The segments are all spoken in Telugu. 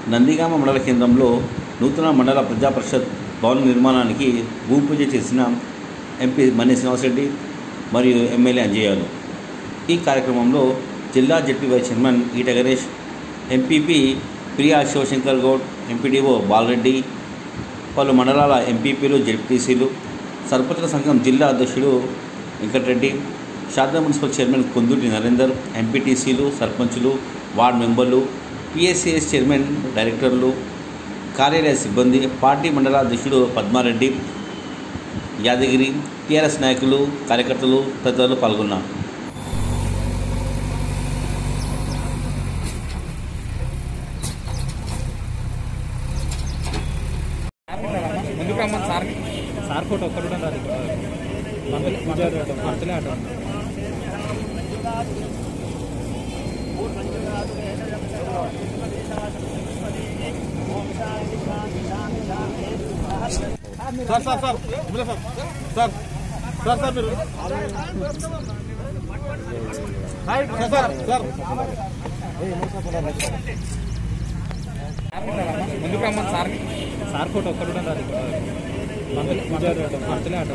నందిగామ మండల కేంద్రంలో నూతన మండల ప్రజా పరిషత్ భవన నిర్మాణానికి భూమి పూజ చేసిన ఎంపీ మన్ని శ్రీనివాసరెడ్డి మరియు ఎమ్మెల్యే అంజయ్యాలు ఈ కార్యక్రమంలో జిల్లా ZP vice chairman Eeta Ganesh MPP Priya Shivashankar Goud MPDO Bala Reddy పలు మండలాల ఎంపీపీలు జడ్పీటీసీలు సర్పంచుల సంఘం జిల్లా అధ్యక్షుడు వెంకటరెడ్డి శారదా మున్సిపల్ చైర్మన్ కొందుటి నరేందర్ ఎంపీటీసీలు సర్పంచులు వార్డు మెంబర్లు పిఎస్సిఎస్ చైర్మన్ డైరెక్టర్లు కార్యాలయ సిబ్బంది పార్టీ మండల అధ్యక్షుడు పద్మారెడ్డి యాదగిరి టీఆర్ఎస్ నాయకులు కార్యకర్తలు తదితరులు పాల్గొన్నారు ముందుకు రమ్మని సార్ సార్ ఫోటో ఒక్కరు కూడా రాదు మంత్లీ పూజారి auto monthly auto sir sir sir ఇప్పుడే సార్ సార్ సార్ సార్ మీరు హాయ్ సార్ సార్ సార్ ముందుకు రమ్మని సార్ సార్ ఫోటో ఒక్కరు కూడా రాదు మంత్లీ పూజారి ఆటో మంత్లీ ఆటో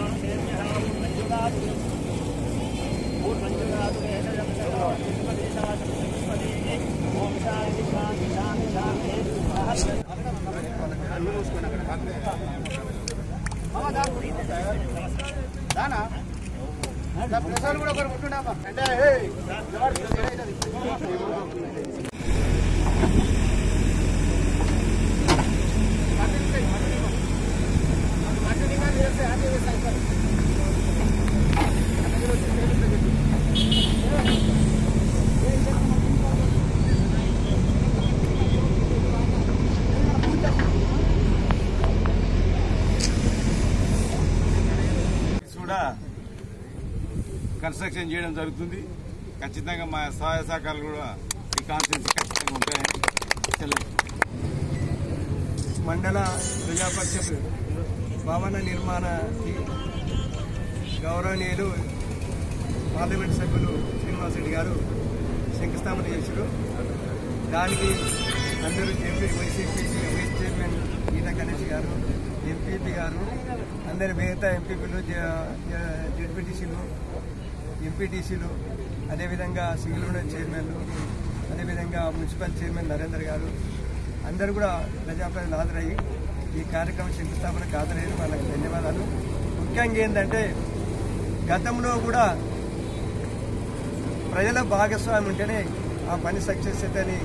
కూడా కన్స్ట్రక్షన్ చేయడం జరుగుతుంది ఖచ్చితంగా మా సహాయ సహకారాలు కూడా ఈ కాన్ఫరెన్స్ ఖచ్చితంగా ఉంటాయని తెలియదు మండల ప్రజా పరిషత్ భవన నిర్మాణానికి గౌరవనీయులు పార్లమెంట్ సభ్యులు శ్రీనివాసరెడ్డి గారు శంకుస్థాపన చేశారు దానికి అందరూ MP YCP vice chairman Eeta Ganesh గారు ఎంపీపీ గారు అందరి మిగతా ఎంపీపీలు జడ్పీటీసీలు ఎంపీటీసీలు అదేవిధంగా సింగిల్ విండో చైర్మన్లు అదేవిధంగా మున్సిపల్ చైర్మన్ నరేందర్ గారు అందరూ కూడా ప్రజాప్రతినిధులు హాజరయ్యి ఈ కార్యక్రమం శంకుస్థాపనకు హాజరయ్యారు వాళ్ళకి ధన్యవాదాలు ముఖ్యంగా ఏంటంటే గతంలో కూడా ప్రజల భాగస్వామ్యం ఉంటేనే ఆ పని సక్సెస్ అవుతుందని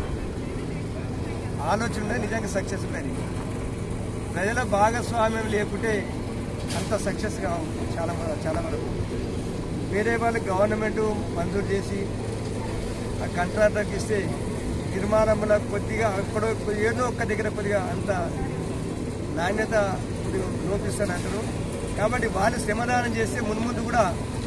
ఆలోచన ఉంటే నిజంగా సక్సెస్ అవుతుంది ప్రజల భాగస్వామ్యం లేకుంటే అంత సక్సెస్ కావు చాలా మ- చాలా వరకు వేరే వాళ్ళు గవర్నమెంట్ మంజూరు చేసి ఆ కాంట్రాక్టర్కి ఇస్తే నిర్మాణంలో కొద్దిగా అక్కడ ఏదో ఒక్క దగ్గర కొద్దిగా అంత నాణ్యత కొద్దిగా లోపిస్తానంటారు కాబట్టి వాళ్ళు శ్రమదానం చేస్తే మున్ముందు కూడా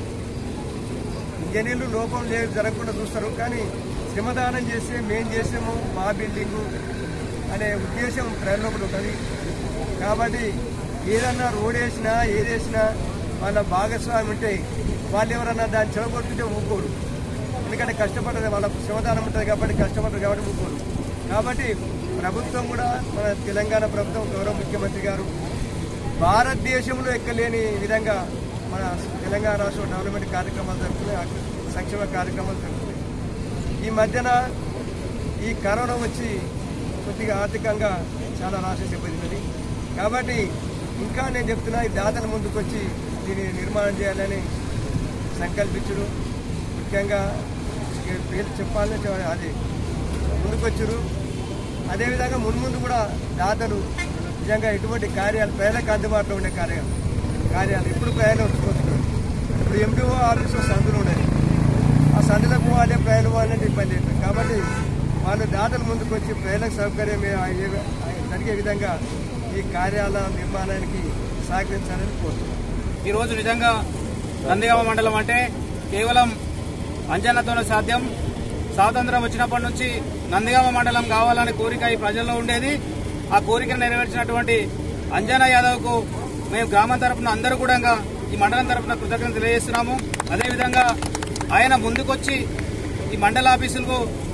ఇంజనీర్లు లోపం లేదు జరగకుండా చూస్తారు కానీ శ్రమదానం చేస్తే మేం చేసాము మా బిల్డింగు అనే ఉద్దేశం ప్రజల లోపల ఉంటుంది కాబట్టి ఏదన్నా రోడ్ వేసినా ఏదేసినా వాళ్ళ భాగస్వామి ఉంటే వాళ్ళు ఎవరన్నా దాన్ని చెడగొట్టుంటే ఊరుకోరు ఎందుకంటే కష్టపడ్డది వాళ్ళ శ్రమదానం ఉంటుంది కాబట్టి కష్టపడ్డది కాబట్టి ఊరుకోరు కాబట్టి ప్రభుత్వం కూడా మన తెలంగాణ ప్రభుత్వం గౌరవ ముఖ్యమంత్రి గారు భారతదేశంలో ఎక్కలేని విధంగా మన తెలంగాణ రాష్ట్ర డెవలప్మెంట్ కార్యక్రమాలు జరుగుతున్నాయి సంక్షేమ కార్యక్రమాలు జరుగుతున్నాయి ఈ మధ్యన ఈ కరోనా వచ్చి కొద్దిగా ఆర్థికంగా చాలా నాశనం దెబ్బతిన్నది కాబట్టి ఇంకా నేను చెప్తున్నా ఈ దాతల ముందుకు వచ్చి దీన్ని నిర్మాణం చేయాలని సంకల్పించరు ముఖ్యంగా ఇక పేర్లు చెప్పాలని చెప్ప- అది ముందుకొచ్చారు అదేవిధంగా మున్ముందు కూడా దాతలు నిజంగా ఎటువంటి కార్యాలు ప్రజలకు అందుబాటులో ఉండే కార్యాలు కార్యాలు ఇప్పుడు ప్రజలు వచ్చుకుంటున్నారు ఇప్పుడు ఎండిఓ ఆర్ఎస్ సందులు ఉన్నాయి ఆ సందులకు పోవాలి ప్రజలు పోవాలంటే ఇబ్బంది అవుతుంది కాబట్టి వాళ్ళు దాతల ముందుకు వచ్చి ప్రజలకు సౌకర్యం అయ్యే- జరిగే విధంగా ఈ కార్యాల నిర్మాణానికి సహకరించాలని కోరుతున్నాను ఈరోజు నిజంగా నందిగామ మండలం అంటే కేవలం అంజన్నతోనే సాధ్యం స్వాతంత్రం వచ్చినప్పటి నుంచి నందిగామ మండలం కావాలనే కోరిక ఈ ప్రజల్లో ఉండేది ఆ కోరికను నెరవేర్చినటువంటి అంజనా యాదవ్కు మేము గ్రామం తరపున అందరూ కూడా ఈ మండలం తరపున కృతజ్ఞత తెలియజేస్తున్నాము అదేవిధంగా ఆయన ముందుకొచ్చి ఈ మండల ఆఫీసులకు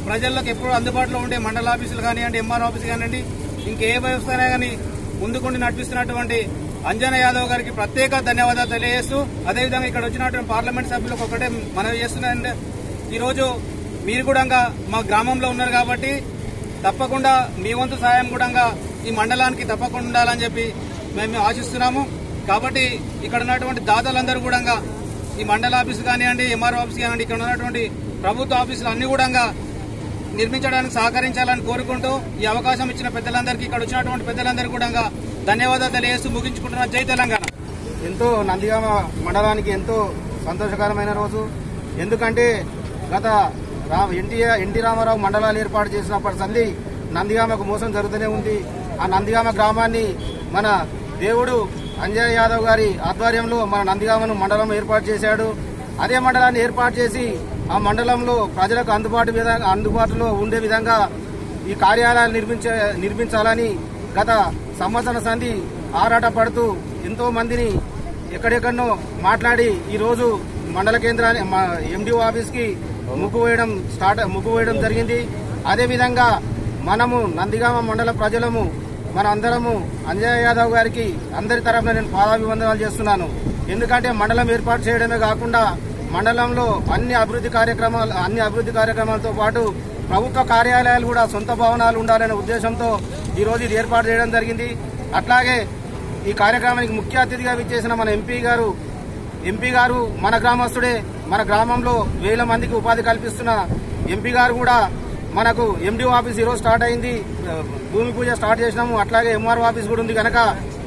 ప్రజలకు ఎప్పుడు అందుబాటులో ఉండే మండల ఆఫీసులు కానివ్వండి ఎంఆర్ ఆఫీస్ కానివ్వండి ఇంకే వ్యవస్థ అయినా కానీ ముందుకుండి నడిపిస్తున్నటువంటి అంజన యాదవ్ గారికి ప్రత్యేక ధన్యవాదాలు తెలియజేస్తూ అదేవిధంగా ఇక్కడ వచ్చినటువంటి పార్లమెంట్ సభ్యులకు ఒకటే మనవి చేస్తున్నానంటే ఈరోజు మీరు కూడా మా గ్రామంలో ఉన్నారు కాబట్టి తప్పకుండా మీ వంతు సాయం కూడా ఈ మండలానికి తప్పకుండా ఉండాలని చెప్పి మేము ఆశిస్తున్నాము కాబట్టి ఇక్కడ ఉన్నటువంటి దాతలందరూ కూడా ఈ మండల ఆఫీసు కానివ్వండి ఎంఆర్ఓ ఆఫీస్ కానివ్వండి ఇక్కడ ఉన్నటువంటి ప్రభుత్వ ఆఫీసులు అన్ని కూడా నిర్మించడానికి సహకరించాలని కోరుకుంటూ ఈ అవకాశం ఇచ్చిన పెద్దలందరికీ ఇక్కడ వచ్చినటువంటి పెద్దలందరికీ కూడా ధన్యవాదాలు తెలియజేస్తూ ముగించుకుంటున్నా జై తెలంగాణ ఎంతో నందిగామ మండలానికి ఎంతో సంతోషకరమైన రోజు ఎందుకంటే గత రా ఎన్టీఆర్ ఎన్టీ రామారావు మండలాలు ఏర్పాటు చేసినప్పటి సంది నందిగామకు మోసం జరుగుతూనే ఉంది ఆ నందిగామ గ్రామాన్ని మన దేవుడు అంజయ్ యాదవ్ గారి ఆధ్వర్యంలో మన నందిగామను మండలం ఏర్పాటు చేశాడు అదే మండలాన్ని ఏర్పాటు చేసి ఆ మండలంలో ప్రజలకు అందుబాటు విధంగా అందుబాటులో ఉండే విధంగా ఈ కార్యాలయాలు నిర్మించ నిర్మించాలని గత సంవత్సర సంధి ఆరాట పడుతూ ఎంతో మందిని ఎక్కడెక్కడనో మాట్లాడి ఈ రోజు మండల కేంద్రాన్ని ఎండిఓ ఆఫీస్ కి ముగ్గు వేయడం స్టార్ట్ ముగ్గు వేయడం జరిగింది అదే విధంగా మనము నందిగామ మండల ప్రజలము మన అందరము అంజయ్ యాదవ్ గారికి అందరి తరఫున నేను పాదాభివందనాలు చేస్తున్నాను ఎందుకంటే మండలం ఏర్పాటు చేయడమే కాకుండా మండలంలో అన్ని అభివృద్ధి కార్యక్రమాలు అన్ని అభివృద్ధి కార్యక్రమాలతో పాటు ప్రభుత్వ కార్యాలయాలు కూడా సొంత భవనాలు ఉండాలనే ఉద్దేశంతో ఈ రోజు ఇది ఏర్పాటు చేయడం జరిగింది అట్లాగే ఈ కార్యక్రమానికి ముఖ్య అతిథిగా విచ్చేసిన మన ఎంపీ గారు ఎంపీ గారు మన గ్రామస్తుడే మన గ్రామంలో వేల మందికి ఉపాధి కల్పిస్తున్న ఎంపీ గారు కూడా మనకు ఎండిఓ ఆఫీస్ ఈరోజు స్టార్ట్ అయింది భూమి పూజ స్టార్ట్ చేసినాము అట్లాగే ఎంఆర్ఓ ఆఫీస్ కూడా ఉంది కనుక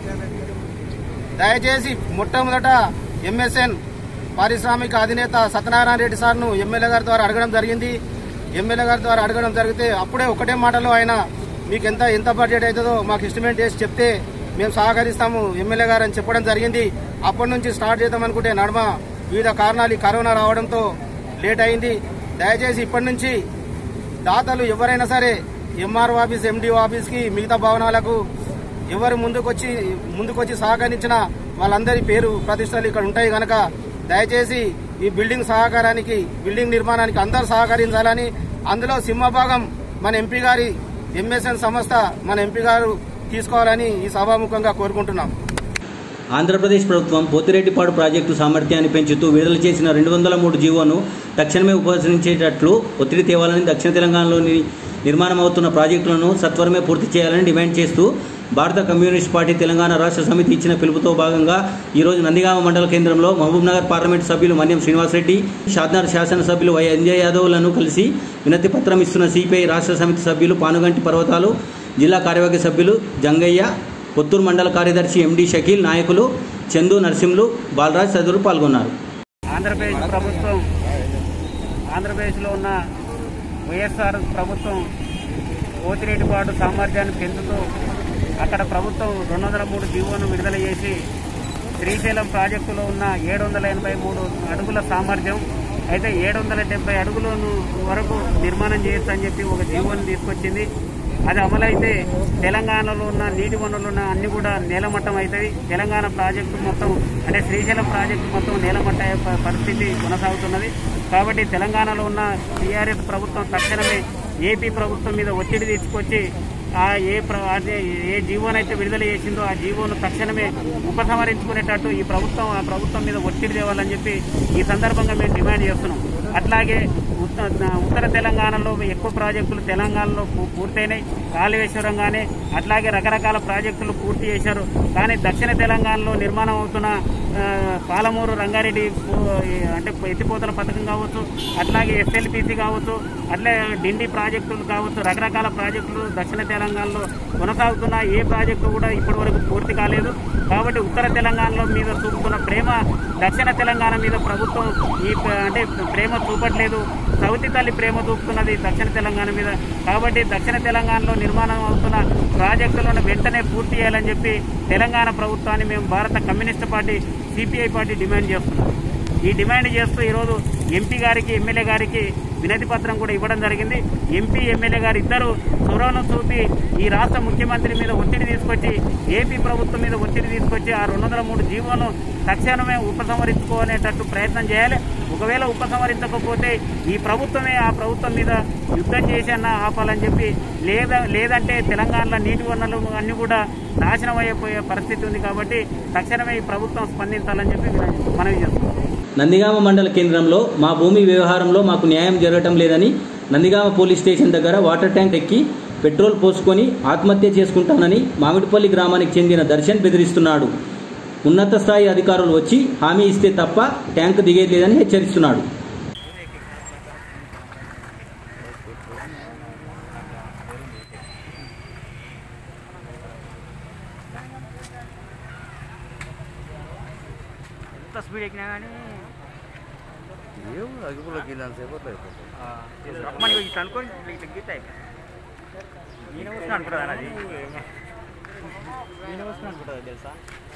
దయచేసి మొట్టమొదట ఎంఎస్ఎన్ పారిశ్రామిక అధినేత సత్యనారాయణ రెడ్డి సార్ను ఎమ్మెల్యే గారి ద్వారా అడగడం జరిగింది ఎమ్మెల్యే గారి ద్వారా అడగడం జరిగితే అప్పుడే ఒకటే మాటలో ఆయన మీకు ఎంత ఎంత బడ్జెట్ అవుతుందో మాకు ఎస్టిమేట్ చేసి చెప్తే మేము సహకరిస్తాము ఎమ్మెల్యే గారు అని చెప్పడం జరిగింది అప్పటి నుంచి స్టార్ట్ చేద్దాం అనుకుంటే నడమ వివిధ కారణాలు ఈ కరోనా రావడంతో లేట్ అయింది దయచేసి ఇప్పటి నుంచి దాతలు ఎవరైనా సరే ఎంఆర్ఓ ఆఫీస్ ఎండిఓ ఆఫీస్కి మిగతా భవనాలకు ఎవరు ముందుకొచ్చి ముందుకొచ్చి సహకరించిన వాళ్ళందరి పేరు ప్రతిష్టలు ఇక్కడ ఉంటాయి కనుక దయచేసి ఈ బిల్డింగ్ సహకారానికి బిల్డింగ్ నిర్మాణానికి అందరూ సహకరించాలని అందులో సింహభాగం మన ఎంపీ గారి ఎంఎస్ఎన్ సంస్థ మన ఎంపీ గారు తీసుకోవాలని ఈ సభాముఖంగా కోరుకుంటున్నాం ఆంధ్రప్రదేశ్ ప్రభుత్వం పోతిరెడ్డిపాడు ప్రాజెక్టు సామర్థ్యాన్ని పెంచుతూ విడుదల చేసిన రెండు వందల మూడు జీవోను తక్షణమే ఉపసరించేటట్లు ఒత్తిడి తేవాలని దక్షిణ తెలంగాణలోని నిర్మాణమవుతున్న ప్రాజెక్టులను సత్వరమే పూర్తి చేయాలని డిమాండ్ చేస్తూ భారత కమ్యూనిస్ట్ పార్టీ తెలంగాణ రాష్ట్ర సమితి ఇచ్చిన పిలుపుతో భాగంగా ఈరోజు నందిగామ మండల కేంద్రంలో మహబూబ్నగర్ పార్లమెంటు సభ్యులు మన్యం శ్రీనివాసరెడ్డి షాద్నగర్ శాసనసభ్యులు వై అంజయ్ యాదవ్లను కలిసి వినతి పత్రం ఇస్తున్న సిపిఐ రాష్ట్ర సమితి సభ్యులు పానుగంటి పర్వతాలు జిల్లా కార్యవర్గ సభ్యులు జంగయ్య కొత్తూరు మండల కార్యదర్శి ఎండి షకీల్ నాయకులు చందు నరసింహులు బాలరాజ్ తదితరులు పాల్గొన్నారు ఆంధ్రప్రదేశ్ ప్రభుత్వం ఆంధ్రప్రదేశ్లో ఉన్న వైఎస్ఆర్ ప్రభుత్వం ఓతిరేటిపాటు సామర్థ్యాన్ని పెంచుతూ అక్కడ ప్రభుత్వం రెండు వందల మూడు జీవోను విడుదల చేసి శ్రీశైలం ప్రాజెక్టులో ఉన్న ఏడు వందల ఎనభై మూడు అడుగుల సామర్థ్యం అయితే ఏడు వందల డెబ్బై అడుగులను వరకు నిర్మాణం చేయొచ్చు అని చెప్పి ఒక జీవోని తీసుకొచ్చింది అది అమలైతే తెలంగాణలో ఉన్న నీటి వనరులు ఉన్న అన్ని కూడా నేలమట్టం అవుతాయి తెలంగాణ ప్రాజెక్టు మొత్తం అంటే శ్రీశైలం ప్రాజెక్టు మొత్తం నేలమట్ట అయ్యే ప- పరిస్థితి కొనసాగుతున్నది కాబట్టి తెలంగాణలో ఉన్న టీఆర్ఎస్ ప్రభుత్వం తక్షణమే ఏపీ ప్రభుత్వం మీద ఒత్తిడి తీసుకొచ్చి ఆ ఏ ప్ర- అదే ఏ జీవోనైతే విడుదల చేసిందో ఆ జీవోను తక్షణమే ఉపసంహరించుకునేటట్టు ఈ ప్రభుత్వం ఆ ప్రభుత్వం మీద ఒత్తిడి తేవాలని చెప్పి ఈ సందర్భంగా మేము డిమాండ్ చేస్తున్నాం అట్లాగే ఉత్త- ఉత్తర తెలంగాణలో ఎక్కువ ప్రాజెక్టులు తెలంగాణలో పూ- పూర్తయినాయి కాళేశ్వరం కానీ అట్లాగే రకరకాల ప్రాజెక్టులు పూర్తి చేశారు కానీ దక్షిణ తెలంగాణలో నిర్మాణం అవుతున్న ఆ, పాలమూరు రంగారెడ్డి పూ- అంటే ఎత్తిపోతల పథకం కావచ్చు అట్లాగే ఎస్ఎల్పిసి కావచ్చు అట్లే డిండి ప్రాజెక్టులు కావచ్చు రకరకాల ప్రాజెక్టులు దక్షిణ తెలంగాణలో కొనసాగుతున్న ఏ ప్రాజెక్టు కూడా ఇప్పటి వరకు పూర్తి కాలేదు కాబట్టి ఉత్తర తెలంగాణలో మీద చూపుతున్న ప్రేమ దక్షిణ తెలంగాణ మీద ప్రభుత్వం ఈ ప్ర- అంటే ప్రేమ చూపట్లేదు సౌతి తల్లి ప్రేమ చూపుతున్నది దక్షిణ తెలంగాణ మీద కాబట్టి దక్షిణ తెలంగాణలో నిర్మాణం అవుతున్న ప్రాజెక్టులను వెంటనే పూర్తి చేయాలని చెప్పి తెలంగాణ ప్రభుత్వాన్ని మేము భారత communist party CPI party demand చేస్తున్నాం ఈ డిమాండ్ చేస్తూ ఈరోజు ఎంపీ గారికి ఎమ్మెల్యే గారికి వినతి పత్రం కూడా ఇవ్వడం జరిగింది ఎంపీ ఎమ్మెల్యే గారు ఇద్దరు చొరవను చూపి ఈ రాష్ట్ర ముఖ్యమంత్రి మీద ఒత్తిడి తీసుకొచ్చి ఏపీ ప్రభుత్వం మీద ఒత్తిడి తీసుకొచ్చి ఆ రెండు వందల మూడు జీవోను తక్షణమే ఉపసంహరించుకోనేటట్టు ప్రయత్నం చేయాలి ఒకవేళ ఉపసంహరించకపోతే ఈ ప్రభుత్వమే ఆ ప్రభుత్వం మీద యుద్ధం చేసి అన్న ఆపాలని చెప్పి లేదా లేదంటే తెలంగాణలో నీటి వనరులు అన్ని కూడా నాశనం అయిపోయే పరిస్థితి ఉంది కాబట్టి తక్షణమే ఈ ప్రభుత్వం స్పందించాలని చెప్పి మనవి చేస్తున్నాం నందిగామ మండల కేంద్రంలో మా భూమి వ్యవహారంలో మాకు న్యాయం జరగటం లేదని నందిగామ పోలీస్ స్టేషన్ దగ్గర వాటర్ ట్యాంక్ ఎక్కి పెట్రోల్ పోసుకొని ఆత్మహత్య చేసుకుంటానని మామిడిపల్లి గ్రామానికి చెందిన దర్శన్ బెదిరిస్తున్నాడు ఉన్నత స్థాయి అధికారులు వచ్చి హామీ ఇస్తే తప్ప ట్యాంక్ దిగేది లేదని హెచ్చరిస్తున్నాడు ఎంత స్పీడ్ ఎక్కినా కానీ అగ్గిపుల్లకి సేపు అయిపోతుంది రమ్మని ఇట్లా అనుకొని ఇట్లా ఇట్లా గీత అయిపోయింది నేను వస్తున్నా అనుకుంటా అది నేను వస్తున్నా అనుకుంటా తెలుసా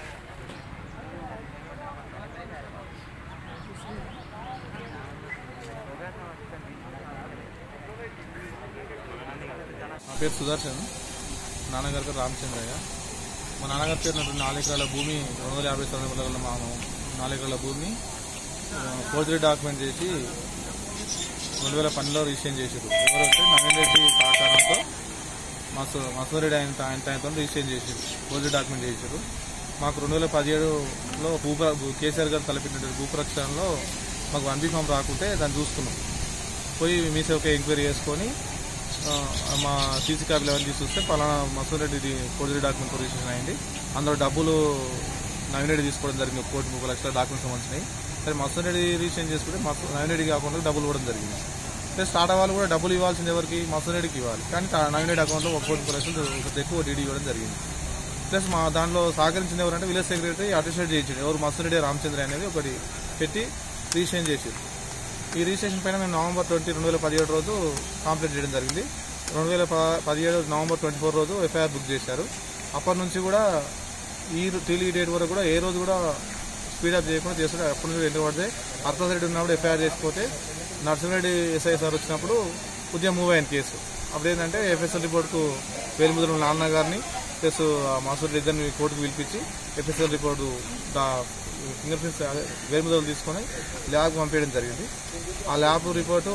నా పేరు సుదర్శన్ నాన్నగారి పేరు రామచంద్రయ్య మా నాన్నగారి పేరు ఉన్నటువంటి నాలుగు ఎకరాల భూమి రెండు వందల యాభై సంవత్సరాల మా నాలుగు ఎకరాల భూమిని ఫోర్జరీ డాక్యుమెంట్ చేసి రెండు వేల పన్నెండులో రిజిస్ట్రేషన్ చేశారు ఎవరైతే నవీన్ రెడ్డి సహకారంతో మసు మసూరెడ్డి ఆయన ఆయన ఆయనతో రిజిస్ట్రేషన్ చేశారు ఫోర్జరీ డాక్యుమెంట్ చేశారు మాకు రెండు వేల పదిహేడులో భూప కేసీఆర్ గారు తలపెట్టినటువంటి భూప్రక్షణలో మాకు వన్ బీ ఫామ్ రాకుంటే దాన్ని చూసుకున్నాం పోయి మీ సేవకి ఎంక్వైరీ చేసుకొని ఆ, మా సీసీ క్యాబ్ లెవెల్ తీసి చూస్తే పలానా Masur Reddy forgery document registration అయింది అందులో డబ్బులు నవీన్ రెడ్డి తీసుకోవడం జరిగింది ఒక కోటి ముప్పై లక్షల డాక్యుమెంట్స్ సంబంధించినాయి సరే మసూర్ రెడ్డి రిజిస్ట్రేషన్ చేసుకుంటే మసూ నవీన్ రెడ్డి కాకుండా డబ్బులు ఇవ్వడం జరిగింది ప్లస్ టాటా వాళ్ళు కూడా డబ్బులు ఇవ్వాల్సింది ఎవరికి మసూర్ రెడ్డికి ఇవ్వాలి కానీ తా- నవీన్ రెడ్డి అకౌంట్లో ఒక కోటి ముప్పై లక్షలు ఒక ఎక్కువ డీడీ ఇవ్వడం జరిగింది ప్లస్ మా దాంట్లో సహకరించింది ఎవరంటే విలేజ్ సెక్రటరీ అటెస్టేట్ చేయించాడు ఎవరు మసూర్ రెడ్డి రామచంద్ర అనేది ఒకటి పెట్టి రిజిస్ట్రేషన్ చేసారు ఈ రిజిస్ట్రేషన్ పైన మేము నవంబర్ ట్వంటీ రెండు వేల పదిహేడు రోజు కంప్లీట్ చేయడం జరిగింది రెండు వేల ప- పదిహేడు నవంబర్ ట్వంటీ ఫోర్ రోజు ఎఫ్ఐఆర్ బుక్ చేశారు అప్పటి నుంచి కూడా ఈ టీలీ డేట్ వరకు కూడా ఏ రోజు కూడా స్పీడప్ చేయకుండా చేస్తుంటే అప్పటి నుంచి ఎందుకు పడితే అర్థరెడ్డి ఉన్నప్పుడు ఎఫ్ఐఆర్ చేసిపోతే నర్సింహరెడ్డి ఎస్ఐ సార్ వచ్చినప్పుడు ఉద్యమం మూవ్ అయింది కేసు అప్పుడు ఏంటంటే ఎఫ్ఎస్ఎల్ రిపోర్ట్కు వేలుముద్ర నాన్న గారిని ప్లస్ మాసూర్ ఇద్దరిని కోర్టుకు పిలిపించి ఎఫ్ఎస్ఎల్ రిపోర్టు ఫింగర్ ప్రింట్స్ వేలుముద్రలు తీసుకొని ల్యాబ్కి పంపించడం జరిగింది ఆ ల్యాబ్ రిపోర్టు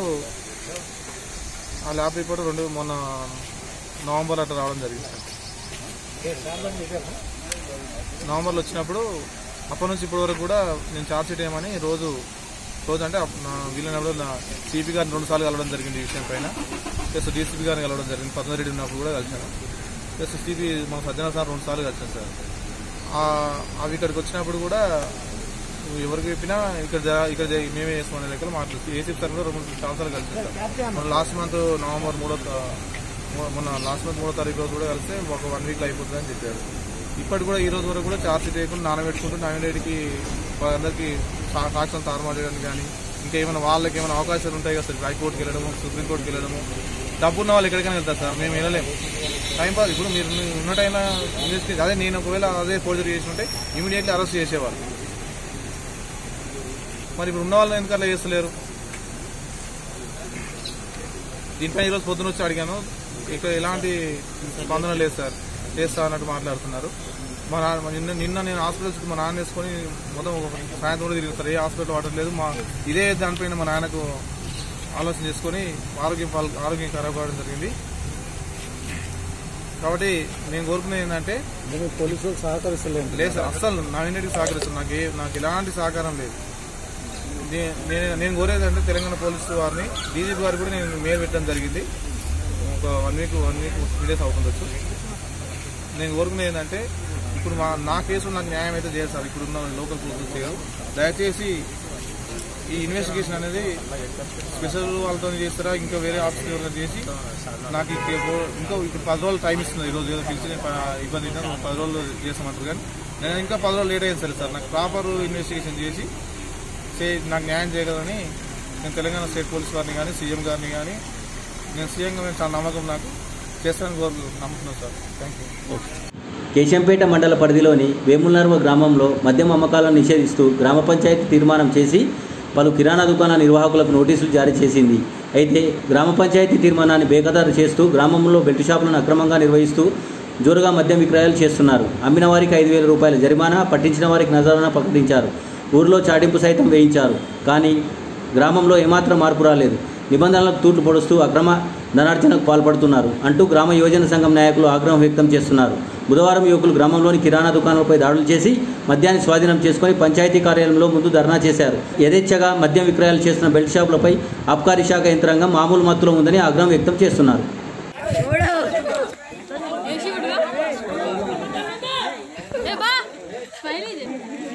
ఆ ల్యాబ్ రిపోర్ట్ రెండు మొన్న నవంబర్ అట్లా రావడం జరిగింది నవంబర్లో వచ్చినప్పుడు అప్పటి నుంచి ఇప్పటి వరకు కూడా నేను ఛార్జ్ షీట్ ఏమని రోజు రోజు అంటే అప్- నా వీళ్ళనప్పుడు నా సిపి గారిని రెండు సార్లు కలవడం జరిగింది ఈ విషయం పైన ప్లస్ డీసీపీ గారిని కలవడం జరిగింది పద్మనాభ రెడ్డి ఉన్నప్పుడు కూడా కలిశాను ప్లస్ సిపి మా సజ్జన సార్ రెండు సార్లు కలిసాను సార్ ఆ- అవి ఇక్కడికి వచ్చినప్పుడు కూడా ఎవరికి చెప్పినా ఇక్కడ జర- ఇక్కడ జర- మేమే వేసుకునే లెక్కలు మాట్లాడుతూ ఏసీ సార్ కూడా రెండు మూడు సంవత్సరాలు కలిసి సార్ మన లాస్ట్ మంత్ నవంబర్ మూడో తా- మొ- మొన్న లాస్ట్ మంత్ మూడో తారీఖు రోజు కూడా కలిస్తే ఒక వన్ వీక్లో అయిపోతుందని చెప్పారు ఇప్పటి కూడా ఈ రోజు వరకు కూడా ఛార్జ్ షీట్ వేయకుండా నానబెట్టుకుంటూ నామినేట్కి వాళ్ళందరికీ సా- సాక్ష్యం తారుమారు చేయడానికి కానీ ఇంకా ఏమైనా వాళ్ళకి ఏమైనా అవకాశాలు ఉంటాయి కదా సార్ హైకోర్టుకి వెళ్ళడము సుప్రీంకోర్టుకి వెళ్ళడము డబ్బు ఉన్న వాళ్ళు ఎక్కడికైనా వెళ్తారు సార్ మేము వెళ్ళలేము టైం పాస్ ఇప్పుడు మీరు ఉన్నట్టయినా ఇన్వెస్టిగేట్ అదే నేను ఒకవేళ అదే ఫోర్జరీ చేసి ఉంటే ఇమీడియట్లీ అరెస్ట్ చేసేవాళ్ళు మరి ఇప్పుడు ఉన్న వాళ్ళు ఎందుకు అట్లా చేస్తలేరు దీనిపై ఈరోజు పొద్దున వచ్చి అడిగాను ఇక్కడ ఎలాంటి స్పందన లేదు సార్ చేస్తా అన్నట్టు మాట్లాడుతున్నారు మా నాన్న మా నిన్న నిన్న నేను హాస్పిటల్ చుట్టూ మా నాన్న వేసుకొని మొత్తం ఒక సాయంత్రం కూడా తిరిగి సార్ ఏ హాస్పిటల్ వాడట్లేదు మా ఇదే దానిపైన మా నాన్నకు ఆలోచన చేసుకొని ఆరోగ్యం పాల్- ఆరోగ్యం ఖరాబ్ కావడం జరిగింది కాబట్టి నేను కోరుకునేది ఏంటంటే పోలీసులు సహకరిస్తలేదు లేదు సార్ అస్సలు నా ఇంటికి సహకరిస్తాను నాకు ఏ నాకు ఎలాంటి సహకారం లేదు నే- నేను నేను కోరేది అంటే తెలంగాణ పోలీసు వారిని డీజీపీ గారు కూడా నేను మేలు పెట్టడం జరిగింది ఒక one week one week three days అవుతుండొచ్చు నేను కోరుకునేది ఏంటంటే ఇప్పుడు మా నా కేసు నాకు న్యాయం అయితే చేయాలి సార్ ఇప్పుడు ఉన్న లోకల్ పోలీసులు చేయరు దయచేసి ఈ ఇన్వెస్టిగేషన్ అనేది స్పెషల్ వాళ్ళతో చేస్తారా ఇంకా వేరే ఆఫీస్ ఎవరైనా చేసి నాకు ఈ కేసు- ఇంకా ఇప్పుడు పది రోజులు టైం ఇస్తుంది ఈ రోజు ఏదో పిలిచి నేను ప- ఇబ్బంది అయితే పది రోజులు చేస్తామంటారు కానీ నేను ఇంకా పది రోజులు లేట్ అయింది సరే సార్ నాకు ప్రాపర్ ఇన్వెస్టిగేషన్ చేసి చే- నాకు న్యాయం చేయగలని నేను తెలంగాణ స్టేట్ పోలీస్ వారిని కానీ సీఎం గారిని కానీ నేను సీఎంగా నేను చాలా నమ్మకం నాకు చేస్తానని కోరు నమ్ముతున్నాను సార్ థ్యాంక్ యూ కేశంపేట మండల పరిధిలోని వేములనర్వ గ్రామంలో మద్యం అమ్మకాలను నిషేధిస్తూ గ్రామ పంచాయతీ తీర్మానం చేసి పలు కిరాణా దుకాణ నిర్వాహకులకు నోటీసులు జారీ చేసింది అయితే గ్రామ పంచాయతీ తీర్మానాన్ని బేఖదారు చేస్తూ గ్రామంలో బెల్ట్ షాపులను అక్రమంగా నిర్వహిస్తూ జోరుగా మద్యం విక్రయాలు చేస్తున్నారు అమ్మిన వారికి ఐదు వేల రూపాయల జరిమానా పట్టించిన వారికి నజరానా ప్రకటించారు ఊరిలో చాటింపు సైతం వేయించారు కానీ గ్రామంలో ఏమాత్రం మార్పు రాలేదు నిబంధనలకు తూట్లు పొడుస్తూ అక్రమ ధనార్జనకు పాల్పడుతున్నారు అంటూ గ్రామ యువజన సంఘం నాయకులు ఆగ్రహం వ్యక్తం చేస్తున్నారు బుధవారం యువకులు గ్రామంలోని కిరాణా దుకాణాలపై దాడులు చేసి మద్యాన్ని స్వాధీనం చేసుకుని పంచాయతీ కార్యాలయంలో ముందు ధర్నా చేశారు యథేచ్ఛగా మద్యం విక్రయాలు చేస్తున్న బెల్ట్ షాపులపై ఆబ్కారీ శాఖ యంత్రాంగం మామూలు మత్తులో ఉందని ఆగ్రహం వ్యక్తం చేస్తున్నారు ఏ బా స్మైల్ ఇది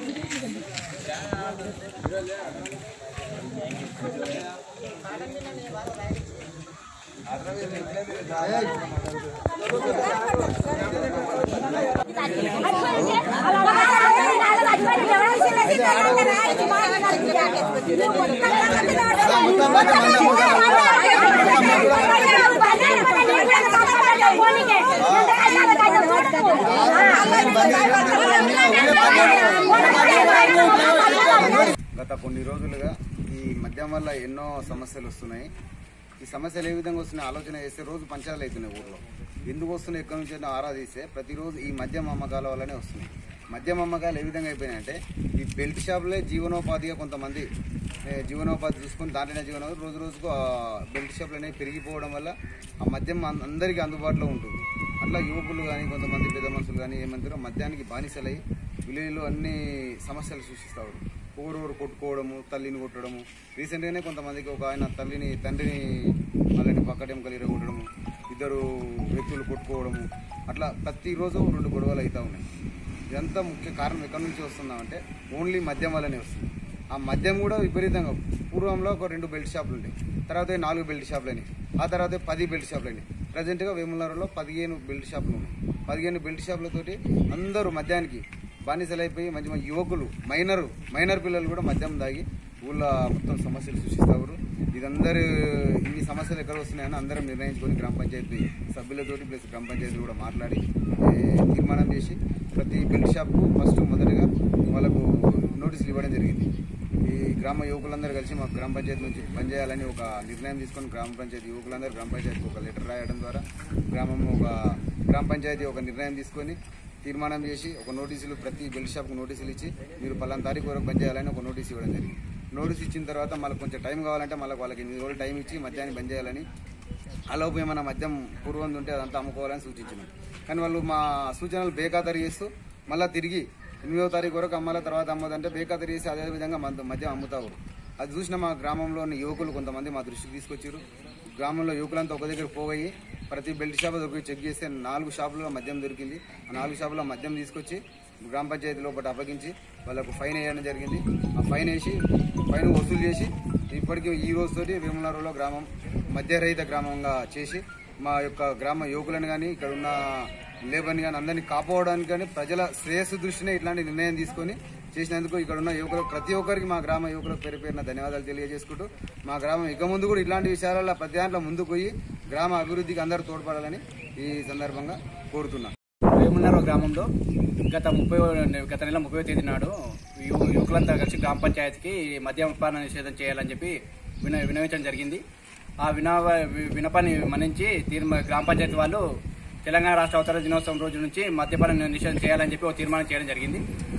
గత కొన్ని రోజులుగా ఈ మద్యం వల్ల ఎన్నో సమస్యలు వస్తున్నాయి ఈ సమస్యలు ఏ విధంగా వస్తున్నాయి ఆలోచన చేస్తే రోజు పంచాయతీలు అవుతున్నాయి ఊర్లో ఎందుకు వస్తున్నాయి ఎక్కడి నుంచి అయినా ఆరాధిస్తే ప్రతిరోజు ఈ మద్యం అమ్మకాల వల్లనే వస్తున్నాయి మద్యం అమ్మకాలు ఏ విధంగా అయిపోయినాయంటే ఈ బెల్ట్ షాపులే జీవనోపాధిగా కొంతమంది ఏ, జీవనోపాధి చూసుకొని దాంట్లోనే జీవనోపాధి రోజు రోజుకు ఆ బెల్ట్ షాపులు అనేవి పెరిగిపోవడం వల్ల ఆ మద్యం అం- అందరికీ అందుబాటులో ఉంటుంది అట్లా యువకులు కానీ కొంతమంది పెద్ద మనుషులు కానీ ఏమంటారో మద్యానికి బానిసలై విలేజ్లో అన్ని సమస్యలు సృష్టిస్తారు ఊరూరు కొట్టుకోవడము తల్లిని కొట్టడము రీసెంట్గానే కొంతమందికి ఒక ఆయన తల్లిని తండ్రిని వాళ్ళని పక్కటెంకలు ఇరగొట్టడము ఇద్దరు వ్యక్తులు కొట్టుకోవడము అట్లా ప్రతిరోజు రెండు గొడవలు అవుతూ ఉన్నాయి ఇదంతా ముఖ్య కారణం ఎక్కడి నుంచి వస్తుందంటే ఓన్లీ మద్యం వల్లనే వస్తుంది ఆ మద్యం కూడా విపరీతంగా పూర్వంలో ఒక రెండు బెల్ట్ షాపులు ఉంటాయి తర్వాత నాలుగు బెల్ట్ షాపులు అయినాయి ఆ తర్వాత పది బెల్ట్ షాపులు అయినాయి ప్రజెంట్గా వేములవాడలో పదిహేను బెల్ట్ షాపులు ఉన్నాయి పదిహేను బెల్ట్ షాపులతోటి అందరూ మద్యానికి బానిసలైపోయి మంచి మంచి యువకులు మైనర్ మైనర్ పిల్లలు కూడా మద్యం తాగి ఊళ్ళో మొత్తం సమస్యలు సృష్టిస్తారు ఇదందరూ ఇన్ని సమస్యలు ఎక్కడ వస్తున్నాయని అందరం నిర్ణయించుకొని గ్రామ పంచాయతీ సభ్యులతోటి ప్లస్ గ్రామ పంచాయతీ కూడా మాట్లాడి ఏ, తీర్మానం చేసి ప్రతి బెల్ట్ షాప్కు ఫస్ట్ మొదటగా వాళ్ళకు నోటీసులు ఇవ్వడం జరిగింది ఈ గ్రామ యువకులందరూ కలిసి మా గ్రామ పంచాయతీ నుంచి పనిచేయాలని ఒక నిర్ణయం తీసుకొని గ్రామ పంచాయతీ యువకులందరూ గ్రామ పంచాయతీకి ఒక లెటర్ రాయడం ద్వారా గ్రామం ఒక గ్రామ పంచాయతీ ఒక నిర్ణయం తీసుకొని తీర్మానం చేసి ఒక నోటీసులు ప్రతి బెల్ట్ షాప్కు నోటీసులు ఇచ్చి మీరు పలానా తారీఖు వరకు బంద్ చేయాలని ఒక నోటీస్ ఇవ్వడం జరిగింది నోటీస్ ఇచ్చిన తర్వాత మళ్ళీ కొంచెం టైం కావాలంటే మళ్ళీ వాళ్ళకి ఎనిమిది రోజులు టైం ఇచ్చి మద్యాన్ని బంద్ చేయాలని అలాపు ఏమైనా మద్యం పూర్వం ఉంటే అదంతా అమ్ముకోవాలని సూచించినాం కానీ వాళ్ళు మా సూచనలు బేఖాతరు చేస్తూ మళ్ళీ తిరిగి ఎనిమిదో తారీఖు వరకు అమ్మాల తర్వాత అమ్మదంటే బేఖాతరు చేసి అదే విధంగా మద్య- మద్యం అమ్ముతారు అది చూసిన మా గ్రామంలోని యువకులు కొంతమంది మా దృష్టికి తీసుకొచ్చారు గ్రామంలో యువకులంతా ఒక దగ్గర పోయి ప్రతి బెల్ట్ షాప్ దగ్గర చెక్ చేస్తే నాలుగు షాపుల్లో మద్యం దొరికింది ఆ నాలుగు షాపుల్లో మద్యం తీసుకొచ్చి గ్రామ పంచాయతీ లోపల అప్పగించి వాళ్ళకు ఫైన్ వేయడం జరిగింది ఆ ఫైన్ వేసి ఫైన్ వసూలు చేసి ఇప్పటికీ ఈ రోజుతోటి వేములవాడలో గ్రామం మధ్యరహిత గ్రామంగా చేసి మా యొక్క గ్రామ యువకులను కానీ ఇక్కడ ఉన్న లేబర్ని కానీ అందరినీ కాపాడడానికి కానీ ప్రజల శ్రేయస్సు దృష్టినే ఇట్లాంటి నిర్ణయం తీసుకొని చేసినందుకు ఇక్కడ ఉన్న యువకులకు ప్రతి ఒక్కరికి మా గ్రామ యువకులకు పేరు పేరున ధన్యవాదాలు తెలియజేసుకుంటూ మా గ్రామం ఇక ముందు కూడా ఇట్లాంటి విషయాలలో ప్రతి దాంట్లో ముందుకు పోయి గ్రామ అభివృద్ధికి అందరూ తోడ్పడాలని ఈ సందర్భంగా కోరుతున్నాను వేమున్నర గ్రామంలో గత ముప్పై గత నెల ముప్పై తేదీ నాడు యు- యువకులంతా కలిసి గ్రామ పంచాయతీకి మద్యపాన నిషేధం చేయాలని చెప్పి విన వినవించడం జరిగింది ఆ వినవ వి- వినపాన్ని మన్నించి తీర్మా గ్రామ పంచాయతీ వాళ్ళు తెలంగాణ రాష్ట్ర అవతరణ దినోత్సవం రోజు నుంచి మద్యపాన నిషేధం చేయాలని చెప్పి ఒక తీర్మానం చేయడం జరిగింది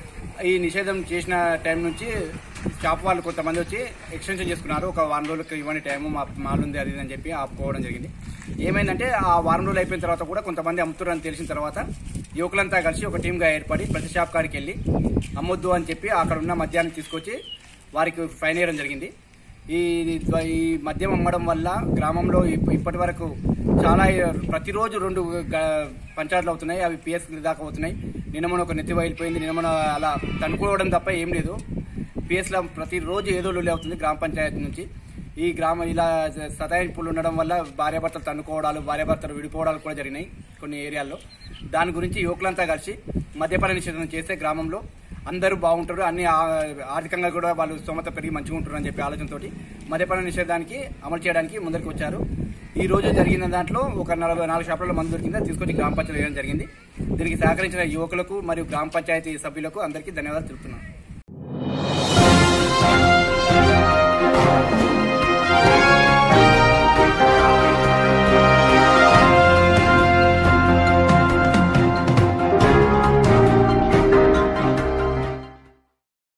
ఈ నిషేధం చేసిన టైం నుంచి షాప్ వాళ్ళు కొంతమంది వచ్చి ఎక్స్టెన్షన్ చేసుకున్నారు ఒక వారం రోజులకి ఇవ్వని టైము మా మాల్ ఉంది అది ఇది అని చెప్పి ఆపుకోవడం జరిగింది ఏమైందంటే ఆ వారం రోజులు అయిపోయిన తర్వాత కూడా కొంతమంది అమ్ముతున్నారని తెలిసిన తర్వాత యువకులంతా కలిసి ఒక టీంగా ఏర్పడి ప్రతి షాప్ కాడికి వెళ్ళి అమ్మొద్దు అని చెప్పి అక్కడ ఉన్న మద్యాన్ని తీసుకొచ్చి వారికి ఫైన్ వేయడం జరిగింది ఈ ఈ మద్యం అమ్మడం వల్ల గ్రామంలో ఇప్ప- ఇప్పటి వరకు చాలా ప్రతిరోజు రెండు గ- పంచాయతీలు అవుతున్నాయి అవి పిఎస్ దాకా అవుతున్నాయి నిన్న ఒక నెత్తి బయలిపోయింది నిన్న అలా తనుకోవడం తప్ప ఏం లేదు పిఎస్లో ప్రతిరోజు ఏదో లొల్లి అవుతుంది గ్రామ పంచాయతీ నుంచి ఈ గ్రామ ఇలా సతాయింపులు ఉండడం వల్ల భార్యాభర్తలు తన్నుకోవడాలు భార్యాభర్తలు విడిపోవడాలు కూడా జరిగినాయి కొన్ని ఏరియాల్లో దాని గురించి యువకులంతా కలిసి మద్యపాన నిషేధం చేస్తే గ్రామంలో అందరూ బాగుంటారు అన్ని ఆ- ఆర్థికంగా కూడా వాళ్ళు స్తోమత పెరిగి మంచిగా ఉంటారు అని చెప్పి ఆలోచనతోటి మద్యపాన నిషేధానికి అమలు చేయడానికి ముందరికి వచ్చారు ఈ రోజు జరిగిన దాంట్లో ఒక నలభై నాలుగు షాపులలో మందు దొరికింది అది తీసుకొచ్చి గ్రామ పంచాయతీ వేయడం జరిగింది దీనికి సహకరించిన యువకులకు మరియు గ్రామ పంచాయతీ సభ్యులకు అందరికీ ధన్యవాదాలు తెలుపుతున్నాను